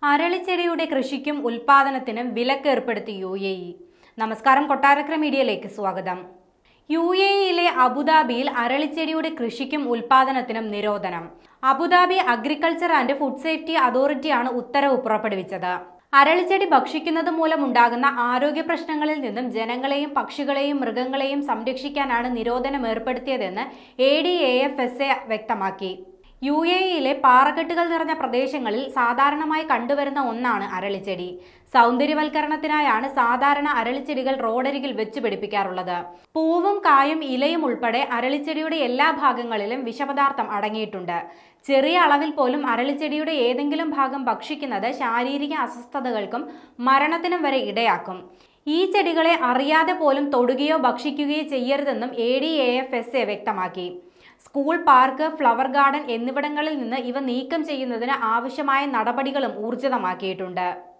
അരളിച്ചെടിയുടെ കൃഷിക്കും ഉൽപാദനത്തിനും വിലക്ക് ഏർപ്പെടുത്തി യു എ ഇ നമസ്കാരം കൊട്ടാരക്കര മീഡിയയിലേക്ക് സ്വാഗതം യു എ ഇയിലെ അബുദാബിയിൽ അരളിച്ചെടിയുടെ കൃഷിക്കും ഉൽപാദനത്തിനും നിരോധനം Abu Dhabi agriculture and food safety അതോറിറ്റിയാണ് ഉത്തരവ് പുറപ്പെടുവിച്ചത് അരളിച്ചെടി ഭക്ഷിക്കുന്നത് മൂലമുണ്ടാകുന്ന ആരോഗ്യ പ്രശ്നങ്ങളിൽ നിന്നും ജനങ്ങളെയും പക്ഷികളെയും മൃഗങ്ങളെയും സംരക്ഷിക്കാനാണ് നിരോധനം ഏർപ്പെടുത്തിയതെന്ന് A D A F S A വ്യക്തമാക്കി യു എ ഇയിലെ പാറക്കെട്ടുകൾ നിറഞ്ഞ പ്രദേശങ്ങളിൽ സാധാരണമായി കണ്ടുവരുന്ന ഒന്നാണ് അരളിച്ചെടി സൗന്ദര്യവൽക്കരണത്തിനായാണ് സാധാരണ അരളിച്ചെടികൾ റോഡരികിൽ വെച്ച് പിടിപ്പിക്കാറുള്ളത് പൂവും കായും ഇലയും ഉൾപ്പെടെ അരളിച്ചെടിയുടെ എല്ലാ ഭാഗങ്ങളിലും വിഷപദാർത്ഥം അടങ്ങിയിട്ടുണ്ട് ചെറിയ അളവിൽ പോലും അരളിച്ചെടിയുടെ ഏതെങ്കിലും ഭാഗം ഭക്ഷിക്കുന്നത് ശാരീരിക അസ്വസ്ഥതകൾക്കും മരണത്തിനും വരെ ഇടയാക്കും ഈ ചെടികളെ അറിയാതെ പോലും തൊടുകയോ ഭക്ഷിക്കുകയോ ചെയ്യരുതെന്നും A D A F S A വ്യക്തമാക്കി സ്കൂൾ പാർക്ക് ഫ്ലവർ ഗാർഡൻ എന്നിവിടങ്ങളിൽ നിന്ന് ഇവ നീക്കം ചെയ്യുന്നതിന് ആവശ്യമായ നടപടികളും ഊർജിതമാക്കിയിട്ടുണ്ട്